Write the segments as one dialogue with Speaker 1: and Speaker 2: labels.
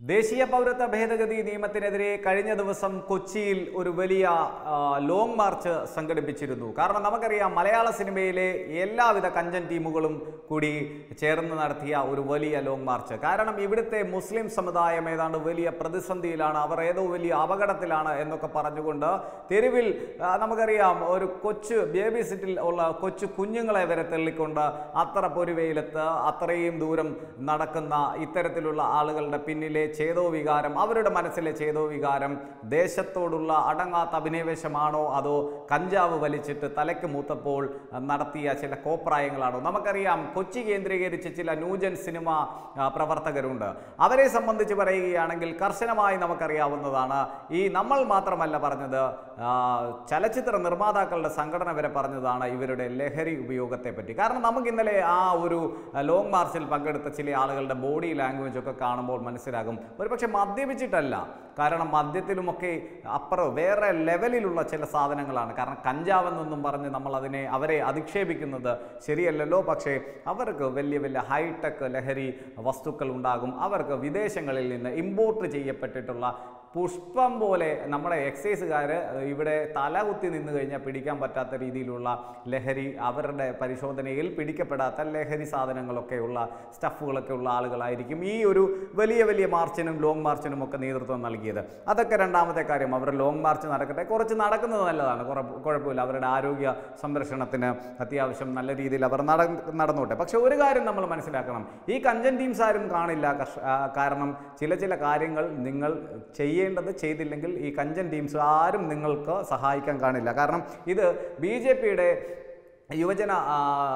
Speaker 1: ദേശീയ പൗരത്വ ഭേദഗതി നിയമത്തിനെതിരെ കഴിഞ്ഞ ദിവസം കൊച്ചിയിൽ ഒരു വലിയ ആ, ലോങ് മാർച്ച് സംഘടിപ്പിച്ചിരുന്നു കാരണം നമുക്കറിയാം മലയാള സിനിമയിലെ എല്ലാവിധ കഞ്ചൻ ടീമുകളും കൂടി ചേർന്ന് നടത്തിയ ഒരു വലിയ ലോങ് മാർച്ച് കാരണം ഇവിടുത്തെ മുസ്ലിം സമുദായം ഏതാണ്ട് വലിയ പ്രതിസന്ധിയിലാണ് അവർ ഏതോ വലിയ അപകടത്തിലാണ് എന്നൊക്കെ പറഞ്ഞുകൊണ്ട് തെരുവിൽ ആ, നമുക്കറിയാം ഒരു കൊച്ചു ബേബി സിറ്റിൽ ഉള്ള കൊച്ചു കുഞ്ഞുങ്ങളെ വരെ തള്ളിക്കൊണ്ട് അത്ര പൊരുവെയിലത്ത് അത്രയും ദൂരം നടക്കുന്ന ഇത്തരത്തിലുള്ള ആളുകളുടെ പിന്നിലെ ചേതോ വികാരം അവരുടെ മനസ്സിലെ ചേതോ വികാരം ദേശത്തോടുള്ള അടങ്ങാത്ത അഭിനിവേശമാണോ അതോ കഞ്ചാവ് വലിച്ചിട്ട് തലയ്ക്ക് മൂത്തപ്പോൾ നടത്തിയ ചില കോപ്രായങ്ങളാണോ നമുക്കറിയാം കൊച്ചി കേന്ദ്രീകരിച്ച് ചില ന്യൂജൻ സിനിമ ആ, പ്രവർത്തകരുണ്ട് അവരെ സംബന്ധിച്ച് പറയുകയാണെങ്കിൽ കർശനമായി നമുക്കറിയാവുന്നതാണ് ഈ നമ്മൾ മാത്രമല്ല പറഞ്ഞത് ആ, ചലച്ചിത്ര നിർമ്മാതാക്കളുടെ സംഘടന വരെ പറഞ്ഞതാണ് ഇവരുടെ ലഹരി ഉപയോഗത്തെ പറ്റി കാരണം നമുക്ക് ഇന്നലെ ആ ഒരു ലോങ് മാർച്ചിൽ പങ്കെടുത്ത ചില ആളുകളുടെ ബോഡി ലാംഗ്വേജ് ഒക്കെ കാണുമ്പോൾ മനസ്സിലാകും ഒരുപക്ഷെ മദ്യപിച്ചിട്ടല്ല കാരണം മദ്യത്തിലുമൊക്കെ അപ്പുറം വേറെ ലെവലിലുള്ള ചില സാധനങ്ങളാണ് കാരണം കഞ്ചാവെന്നൊന്നും പറഞ്ഞ് നമ്മൾ അതിനെ അവരെ അധിക്ഷേപിക്കുന്നത് ശരിയല്ലല്ലോ പക്ഷേ അവർക്ക് വലിയ വലിയ ഹൈടെക് ലഹരി വസ്തുക്കൾ ഉണ്ടാകും അവർക്ക് വിദേശങ്ങളിൽ നിന്ന് ഇമ്പോർട്ട് ചെയ്യപ്പെട്ടിട്ടുള്ള പുഷ്പം പോലെ നമ്മുടെ എക്സൈസുകാർ ഇവിടെ തല കുത്തി നിന്ന് കഴിഞ്ഞാൽ പിടിക്കാൻ പറ്റാത്ത രീതിയിലുള്ള ലഹരി അവരുടെ പരിശോധനയിൽ പിടിക്കപ്പെടാത്ത ലഹരി സാധനങ്ങളൊക്കെ ഉള്ള സ്റ്റഫുകളൊക്കെ ഉള്ള ആളുകളായിരിക്കും ഈ ഒരു വലിയ വലിയ മാർച്ചിനും ലോങ് മാർച്ചിനും ഒക്കെ നേതൃത്വം നൽകിയത് അതൊക്കെ രണ്ടാമത്തെ കാര്യം അവരുടെ ലോങ് മാർച്ച് നടക്കട്ടെ കുറച്ച് നടക്കുന്നത് നല്ലതാണ് കുറ- കുഴപ്പമില്ല അവരുടെ ആരോഗ്യ സംരക്ഷണത്തിന് അത്യാവശ്യം നല്ല രീതിയിൽ അവർ നട നടന്നോട്ടെ പക്ഷെ ഒരു കാര്യം നമ്മൾ മനസ്സിലാക്കണം ഈ കഞ്ചൻ ടീംസ് ആരും കാണില്ല കർഷ- ആ, കാരണം ചില ചില കാര്യങ്ങൾ നിങ്ങൾ ചെയ്യേണ്ടത് ചെയ്തില്ലെങ്കിൽ ഈ കഞ്ചൻ ടീംസ് ആരും നിങ്ങൾക്ക് സഹായിക്കാൻ കാണില്ല കാരണം ഇത് ബി ജെ പിയുടെ യുവജന ആ,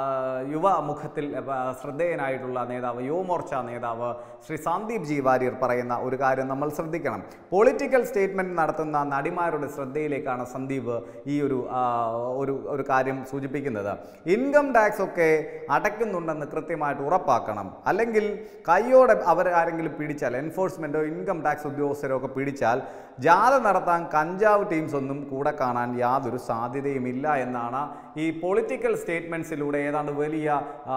Speaker 1: യുവ മുഖത്തിൽ ആ, ശ്രദ്ധേയനായിട്ടുള്ള നേതാവ് യുവമോർച്ച നേതാവ് ശ്രീ സന്ദീപ് ജി വാര്യർ പറയുന്ന ഒരു കാര്യം നമ്മൾ ശ്രദ്ധിക്കണം പൊളിറ്റിക്കൽ സ്റ്റേറ്റ്മെൻറ്റ് നടത്തുന്ന നടിമാരുടെ ശ്രദ്ധയിലേക്കാണ് സന്ദീപ് ഈ ഒരു ആ, ഒരു ഒരു കാര്യം സൂചിപ്പിക്കുന്നത് ഇൻകം ടാക്സ് ഒക്കെ അടയ്ക്കുന്നുണ്ടെന്ന് കൃത്യമായിട്ട് ഉറപ്പാക്കണം അല്ലെങ്കിൽ കൈയോടെ അവർ ആരെങ്കിലും പിടിച്ചാൽ എൻഫോഴ്സ്മെൻറ്റോ ഇൻകം ടാക്സ് ഉദ്യോഗസ്ഥരോ ഒക്കെ പിടിച്ചാൽ ജാഥ നടത്താൻ കഞ്ചാവ് ടീംസ് ഒന്നും കൂടെ കാണാൻ യാതൊരു സാധ്യതയുമില്ല എന്നാണ് ഈ പൊളിറ്റിക്കൽ സ്റ്റേറ്റ്മെൻറ്റ്സിലൂടെ ഏതാണ്ട് വലിയ ആ,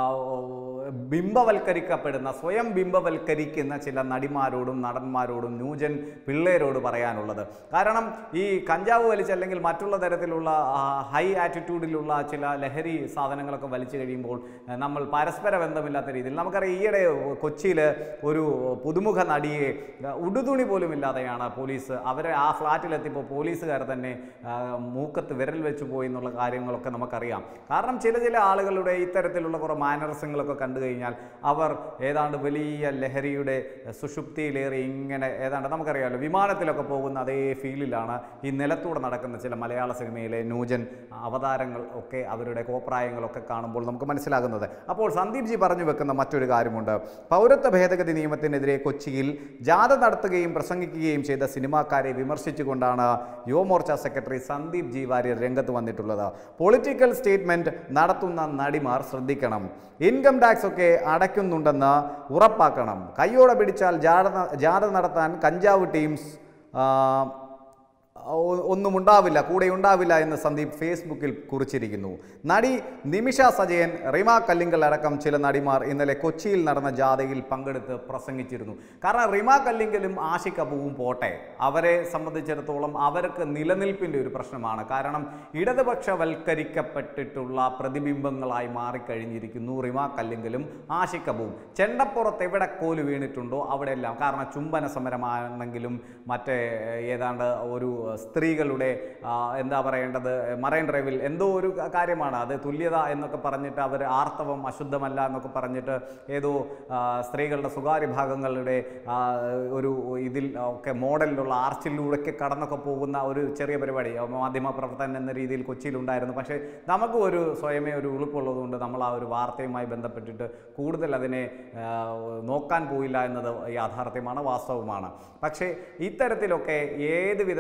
Speaker 1: ബിംബവൽക്കരിക്കപ്പെടുന്ന സ്വയം ബിംബവൽക്കരിക്കുന്ന ചില നടിമാരോടും നടന്മാരോടും ന്യൂജൻ പിള്ളേരോട് പറയാനുള്ളത് കാരണം ഈ കഞ്ചാവ് വലിച്ച് അല്ലെങ്കിൽ മറ്റുള്ള തരത്തിലുള്ള ഹൈ ആറ്റിറ്റ്യൂഡിലുള്ള ചില ലഹരി സാധനങ്ങളൊക്കെ വലിച്ചു കഴിയുമ്പോൾ ആ, നമ്മൾ പരസ്പര ബന്ധമില്ലാത്ത രീതിയിൽ നമുക്കറിയാം ഈയിടെ കൊച്ചിയിൽ ഒരു പുതുമുഖ നടിയെ ആ, ഉടുതുണി പോലും ഇല്ലാതെയാണ് പോലീസ് അവരെ ആ ഫ്ലാറ്റിലെത്തിയപ്പോൾ പോലീസുകാർ തന്നെ ആ, മൂക്കത്ത് വിരൽ വെച്ച് പോയി എന്നുള്ള കാര്യങ്ങളൊക്കെ നമുക്കറിയാം കാരണം ചില ചില ആളുകളുടെ ഇത്തരത്തിലുള്ള കുറേ മാനറസങ്ങളൊക്കെ കണ്ടു കഴിഞ്ഞാൽ അവർ ഏതാണ്ട് വലിയ ലഹരിയുടെ സുഷുപ്തിയിലേറി ഇങ്ങനെ ഏതാണ്ട് നമുക്കറിയാമല്ലോ വിമാനത്തിലൊക്കെ പോകുന്ന അതേ ഫീലിലാണ് ഈ നിലത്തൂടെ നടക്കുന്ന ചില മലയാള സിനിമയിലെ ന്യൂജൻ അവതാരങ്ങൾ ഒക്കെ അവരുടെ കോപ്രായങ്ങളൊക്കെ കാണുമ്പോൾ നമുക്ക് മനസ്സിലാകുന്നത് അപ്പോൾ സന്ദീപ് ജി പറഞ്ഞു വെക്കുന്ന മറ്റൊരു കാര്യമുണ്ട് പൗരത്വ ഭേദഗതി നിയമത്തിനെതിരെ കൊച്ചിയിൽ ജാഥ നടത്തുകയും പ്രസംഗിക്കുകയും ചെയ്ത സിനിമാക്കാരെ വിമർശിച്ചുകൊണ്ടാണ് യുവമോർച്ച സെക്രട്ടറി സന്ദീപ് ജി വാര്യർ രംഗത്ത് വന്നിട്ടുള്ളത് പൊളിറ്റിക്കൽ സ്റ്റേറ്റ്മെന്റ് നടത്തുന്ന നടിമാർ ശ്രദ്ധിക്കണം ഇൻകം ടാക്സ് ഒക്കെ അടയ്ക്കുന്നുണ്ടെന്ന് ഉറപ്പാക്കണം കയ്യോടെ പിടിച്ചാൽ ജാഥ ജാഥ നടത്താൻ കഞ്ചാവ് ടീംസ് ആ, ഒ- ഒന്നും ഉണ്ടാവില്ല കൂടെ ഉണ്ടാവില്ല എന്ന് സന്ദീപ് ഫേസ്ബുക്കിൽ കുറിച്ചിരിക്കുന്നു നടി നിമിഷ സജയൻ റിമ കല്ലിങ്കൽ അടക്കം ചില നടിമാർ ഇന്നലെ കൊച്ചിയിൽ നടന്ന ജാഥയിൽ പങ്കെടുത്ത് പ്രസംഗിച്ചിരുന്നു കാരണം റിമ കല്ലിങ്കലും ആഷിക് കപൂവും പോട്ടെ അവരെ സംബന്ധിച്ചിടത്തോളം അവർക്ക് നിലനിൽപ്പിൻ്റെ ഒരു പ്രശ്നമാണ് കാരണം ഇടതുപക്ഷവൽക്കരിക്കപ്പെട്ടിട്ടുള്ള പ്രതിബിംബങ്ങളായി മാറിക്കഴിഞ്ഞിരിക്കുന്നു റിമ കല്ലിങ്കലും ആഷിക് കപൂവും ചെണ്ടപ്പുറത്ത് എവിടെ കോല് വീണിട്ടുണ്ടോ അവിടെയെല്ലാം കാരണം ചുംബന സമരമാണെങ്കിലും മറ്റേ ഏതാണ്ട് ഒരു സ്ത്രീകളുടെ ആ, എന്താ പറയേണ്ടത് മറൈൻ ഡ്രൈവിൽ എന്തോ ഒരു ക- കാര്യമാണ് അത് തുല്യത എന്നൊക്കെ പറഞ്ഞിട്ട് അവർ ആർത്തവം അശുദ്ധമല്ല എന്നൊക്കെ പറഞ്ഞിട്ട് ഏതോ ആ, സ്ത്രീകളുടെ സ്വകാര്യ ഭാഗങ്ങളുടെ ആ, ഒരു ഇതിൽ ഒക്കെ മോഡലിലുള്ള ആർച്ചിലൂടെയൊക്കെ കടന്നൊക്കെ പോകുന്ന ഒരു ചെറിയ പരിപാടി ആ, മാധ്യമ പ്രവർത്തകൻ എന്ന രീതിയിൽ കൊച്ചിയിലുണ്ടായിരുന്നു പക്ഷേ നമുക്കും ഒരു സ്വയമേ ഒരു ഉളുപ്പുള്ളതുകൊണ്ട് നമ്മൾ ആ ഒരു വാർത്തയുമായി ബന്ധപ്പെട്ടിട്ട് കൂടുതൽ അതിനെ ആ, നോക്കാൻ പോയില്ല എന്നത് യാഥാർത്ഥ്യമാണ് വാസ്തവമാണ് പക്ഷേ ഇത്തരത്തിലൊക്കെ ഏത് വിധത്തിൽ ഞാൻ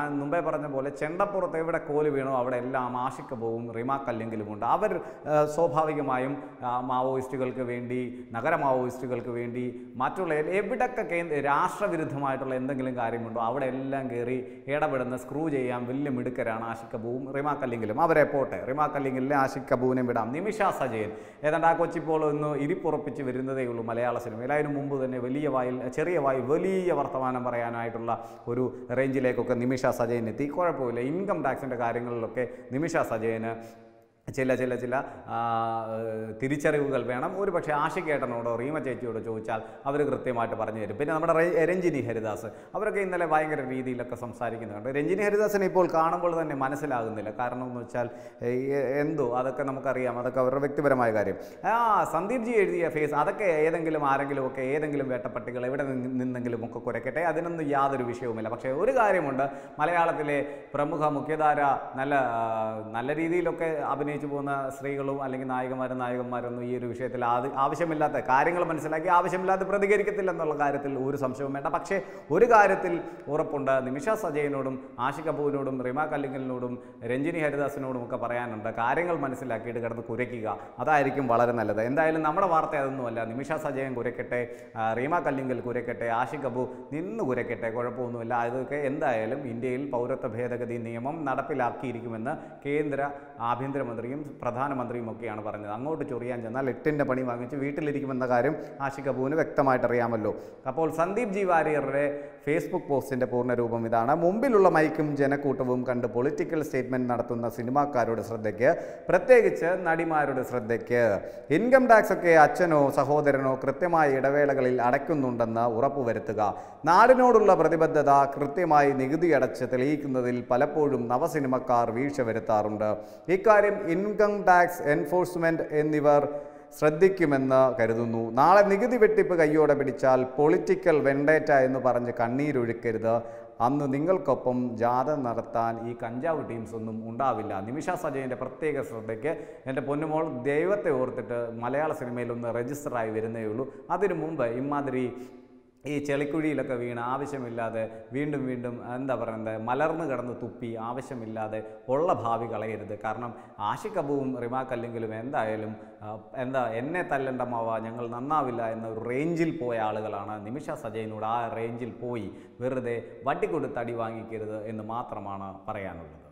Speaker 1: ഞാൻ മുമ്പേ പറഞ്ഞ പോലെ ചെണ്ടപ്പുറത്ത് എവിടെ കോല് വീണോ അവിടെ എല്ലാം ആഷിക്കബവും റിമാ കല്ലെങ്കിലുമുണ്ട് അവർ ആ, സ്വാഭാവികമായും ആ, മാവോയിസ്റ്റുകൾക്ക് വേണ്ടി നഗര മാവോയിസ്റ്റുകൾക്ക് വേണ്ടി മറ്റുള്ള എ- എവിടൊക്കെ കേന്ദ്ര രാഷ്ട്രവിരുദ്ധമായിട്ടുള്ള എന്തെങ്കിലും കാര്യമുണ്ടോ അവിടെ എല്ലാം കയറി ഇടപെടുന്ന സ്ക്രൂ ചെയ്യാൻ വലിയ മിടുക്കരാണ് ആഷിക് കബൂവും റിമാ കല്ലിങ്കിലും അവരെ പോട്ടെ റിമാ കല്ലിങ്കിലിനെ ആഷിക് കബൂവിനെ വിടാം നിമിഷ സജയൻ ഏതാണ്ട് ആ കൊച്ചിപ്പോൾ ഒന്ന് ഇരിപ്പുറപ്പിച്ച് വരുന്നതേ ഉള്ളൂ മലയാള സിനിമയിൽ അതിന് മുമ്പ് തന്നെ വലിയ വായിൽ ചെറിയ വായിൽ വലിയ വർത്തമാനം പറയാനായിട്ടുള്ള ഒരു റേഞ്ചിലേക്കൊക്കെ നിമിഷ സജയൻ എത്തി കുഴപ്പമില്ല ഇൻകം ടാക്സിൻ്റെ കാര്യങ്ങളിലൊക്കെ നിമിഷ സജയന് ചില ചില ചില ആ, ഏഹ്, തിരിച്ചറിവുകൾ വേണം ഒരു പക്ഷേ ആഷിക്കേട്ടനോടോ റീമ ചേച്ചിയോടോ ചോദിച്ചാൽ അവർ കൃത്യമായിട്ട് പറഞ്ഞു തരും പിന്നെ നമ്മുടെ റെ- രഞ്ജിനി ഹരിദാസ് അവരൊക്കെ ഇന്നലെ ഭയങ്കര രീതിയിലൊക്കെ സംസാരിക്കുന്നുണ്ട് രഞ്ജിനി ഹരിദാസിനെ ഇപ്പോൾ കാണുമ്പോൾ തന്നെ മനസ്സിലാകുന്നില്ല കാരണം എന്ന് വെച്ചാൽ ഏഹ്, എന്തോ അതൊക്കെ നമുക്കറിയാം അതൊക്കെ അവരുടെ വ്യക്തിപരമായ കാര്യം ആ സന്ദീപ് ജി എഴുതിയ ഫേസ് അതൊക്കെ ഏതെങ്കിലും ആരെങ്കിലും ഒക്കെ ഏതെങ്കിലും വേട്ടപ്പട്ടികൾ എവിടെ നിന്ന് നിന്നെങ്കിലും ഒക്കെ കുരക്കട്ടെ അതിനൊന്നും യാതൊരു വിഷയവുമില്ല പക്ഷേ ഒരു കാര്യമുണ്ട് മലയാളത്തിലെ പ്രമുഖ മുഖ്യധാര നല്ല ആ, നല്ല രീതിയിലൊക്കെ അഭിനയിച്ചു പോകുന്ന സ്ത്രീകളും അല്ലെങ്കിൽ നായകന്മാരും നായകന്മാരൊന്നും ഈ ഒരു വിഷയത്തിൽ ആദ്യ ആവശ്യമില്ലാത്ത കാര്യങ്ങൾ മനസ്സിലാക്കി ആവശ്യമില്ലാതെ പ്രതികരിക്കത്തില്ല എന്നുള്ള കാര്യത്തിൽ ഒരു സംശയവും വേണ്ട പക്ഷേ ഒരു കാര്യത്തിൽ ഉറപ്പുണ്ട് നിമിഷ സജയനോടും ആഷിക് കപൂരിനോടും റിമ കല്ലിങ്കലിനോടും രഞ്ജിനി ഹരിദാസിനോടും ഒക്കെ പറയാനുണ്ട് കാര്യങ്ങൾ മനസ്സിലാക്കിയിട്ട് കിടന്ന് കുരയ്ക്കുക അതായിരിക്കും വളരെ നല്ലത് എന്തായാലും നമ്മുടെ വാർത്ത അതൊന്നുമല്ല നിമിഷ സജയൻ കുരയ്ക്കട്ടെ ആ, റീമ കല്ലിങ്കൽ കുരയ്ക്കട്ടെ ആഷിക് കപൂർ നിന്ന് കുരയ്ക്കട്ടെ കുഴപ്പമൊന്നുമില്ല അതൊക്കെ എന്തായാലും ഇന്ത്യയിൽ പൗരത്വ ഭേദഗതി നിയമം നടപ്പിലാക്കിയിരിക്കുമെന്ന് കേന്ദ്ര ആഭ്യന്തരമന്ത്രിയും പ്രധാനമന്ത്രിയും ഒക്കെയാണ് പറഞ്ഞത് അങ്ങോട്ട് ചൊറിയാൻ ചെന്നാൽ എട്ടിൻ്റെ പണി വാങ്ങിച്ച് വീട്ടിലിരിക്കുമെന്ന കാര്യം ആഷിക് കപൂറിന് വ്യക്തമായിട്ട് അറിയാമല്ലോ അപ്പോൾ സന്ദീപ് ജി വാര്യറുടെ ഫേസ്ബുക്ക് പോസ്റ്റിൻ്റെ പൂർണ്ണരൂപം ഇതാണ് മുമ്പിലുള്ള മൈക്കും ജനക്കൂട്ടവും കണ്ട് പൊളിറ്റിക്കൽ സ്റ്റേറ്റ്മെൻറ്റ് നടത്തുന്ന സിനിമാക്കാരുടെ ശ്രദ്ധയ്ക്ക് പ്രത്യേകിച്ച് നടിമാരുടെ ശ്രദ്ധയ്ക്ക് ഇൻകം ടാക്സ് ഒക്കെ അച്ഛനോ സഹോദരനോ കൃത്യമായ ഇടവേളകളിൽ അടയ്ക്കുന്നുണ്ടെന്ന് ഉറപ്പുവരുത്തുക നാടിനോടുള്ള പ്രതിബദ്ധത കൃത്യമായി നികുതി അടച്ച് തെളിയിക്കുന്നതിൽ പലപ്പോഴും നവസിനിമക്കാർ വീഴ്ച വരുത്താറുണ്ട് ഇക്കാര്യം ഇൻകം ടാക്സ് എൻഫോഴ്സ്മെന്റ് എന്നിവർ ശ്രദ്ധിക്കുമെന്ന് കരുതുന്നു നാളെ നികുതി വെട്ടിപ്പ് കയ്യോടെ പിടിച്ചാൽ പൊളിറ്റിക്കൽ വെണ്ടേറ്റ എന്ന് പറഞ്ഞ് കണ്ണീരൊഴുക്കരുത് അന്ന് നിങ്ങൾക്കൊപ്പം ജാഥ നടത്താൻ ഈ കഞ്ചാവ് ടീംസ് ഒന്നും ഉണ്ടാവില്ല നിമിഷ സജയൻ്റെ പ്രത്യേക ശ്രദ്ധയ്ക്ക് എൻ്റെ പൊന്നുമോൾ ദൈവത്തെ ഓർത്തിട്ട് മലയാള സിനിമയിൽ ഒന്ന് രജിസ്റ്ററായി വരുന്നേ ഉള്ളൂ അതിനു മുമ്പ് ഇമാതിരി ഈ ചെളിക്കുഴിയിലൊക്കെ വീണ് ആവശ്യമില്ലാതെ വീണ്ടും വീണ്ടും എന്താ പറയുന്നത് മലർന്നു കിടന്ന് തുപ്പി ആവശ്യമില്ലാതെ ഉള്ള ഭാവി കളയരുത് കാരണം ആഷിക് കബുവും റിമാ കല്ലെങ്കിലും എന്തായാലും ആ, എന്താ എന്നെ തല്ലണ്ട മാവ ഞങ്ങൾ നന്നാവില്ല എന്ന ഒരു റേഞ്ചിൽ പോയ ആളുകളാണ് നിമിഷ സജയനോട് ആ റേഞ്ചിൽ പോയി വെറുതെ വട്ടി കൊടുത്ത് അടി വാങ്ങിക്കരുത് എന്ന് മാത്രമാണ് പറയാനുള്ളത്